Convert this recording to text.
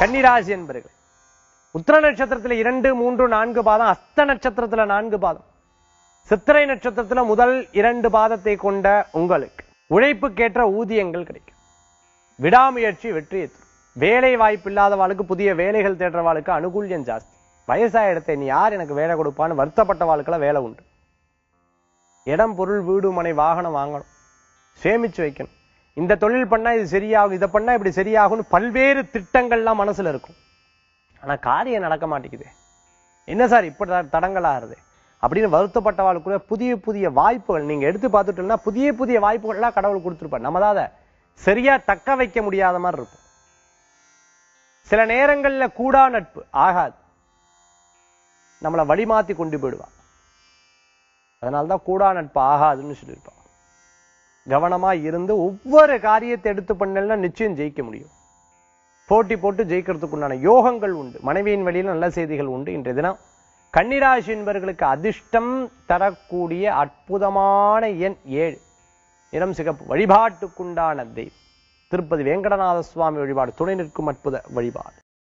கன்னிராசி என்பர்கள் உத்திர நட்சத்திரத்துல இரண்டு மூன்று நான்கு பாதம் அஸ்த நட்சத்திரத்துல நான்கு பாதம் சித்திரை நட்சத்திரத்துல முதல் இரண்டு பாதத்தை கொண்ட உங்களுக்கு உழைப்புக்கேற்ற ஊதியங்கள் கிடைக்கும் விடாமுயற்சி வெற்றியை தரும் வேலை வாய்ப்பு இல்லாதவாளுக்கு புதிய வேலைகள் தேடுறவாளுக்கு அனுகூல்யம் ஜாஸ்தி வயசாயிடத்தை நீ யார் எனக்கு வேலை கொடுப்பான்னு வருத்தப்பட்ட வாழ்க்கெல்லாம் வேலை உண்டு இடம் பொருள் வீடு மனை வாகனம் வாங்கணும் சேமிச்சு வைக்கணும் இந்த தொழில் பண்ணா இது சரியாகும் இதை பண்ணா இப்படி சரியாகும்னு பல்வேறு திட்டங்கள்லாம் மனசுல இருக்கும் ஆனா காரியம் நடக்க மாட்டேங்குது என்ன சார் இப்படி த- தடங்கல் ஆகுது அப்படின்னு வருத்தப்பட்டவாளுக்குள்ள புதிய புதிய வாய்ப்புகள் நீங்க எடுத்து பார்த்துட்டோம்னா புதிய புதிய வாய்ப்புகள்லாம் கடவுள் கொடுத்துருப்பார் நம்ம தான் அதை சரியா தக்க வைக்க முடியாத மாதிரி இருக்கும் சில நேரங்கள்ல கூடா நட்பு ஆகாது நம்மளை வழிமாத்தி கொண்டு போயிடுவா அதனால்தான் கூடா நட்பு ஆகாதுன்னு சொல்லியிருப்பான் கவனமா இருந்து ஒவ்வொரு காரியத்தை எடுத்து பண்ணலன்னா நிச்சயம் ஜெயிக்க முடியும் போட்டி போட்டு ஜெயிக்கிறதுக்கு உண்டான யோகங்கள் உண்டு மனைவியின் வழியில் நல்ல செய்திகள் உண்டு இன்றைய தினம் கன்னிராசி என்பவர்களுக்கு அதிர்ஷ்டம் தரக்கூடிய அற்புதமான எண் ஏழு இடம் சிகப்பு வழிபாட்டுக்குண்டான தெய்வம் திருப்பதி வேங்கடநாத சுவாமி வழிபாடு துணை நிற்கும் அற்புத வழிபாடு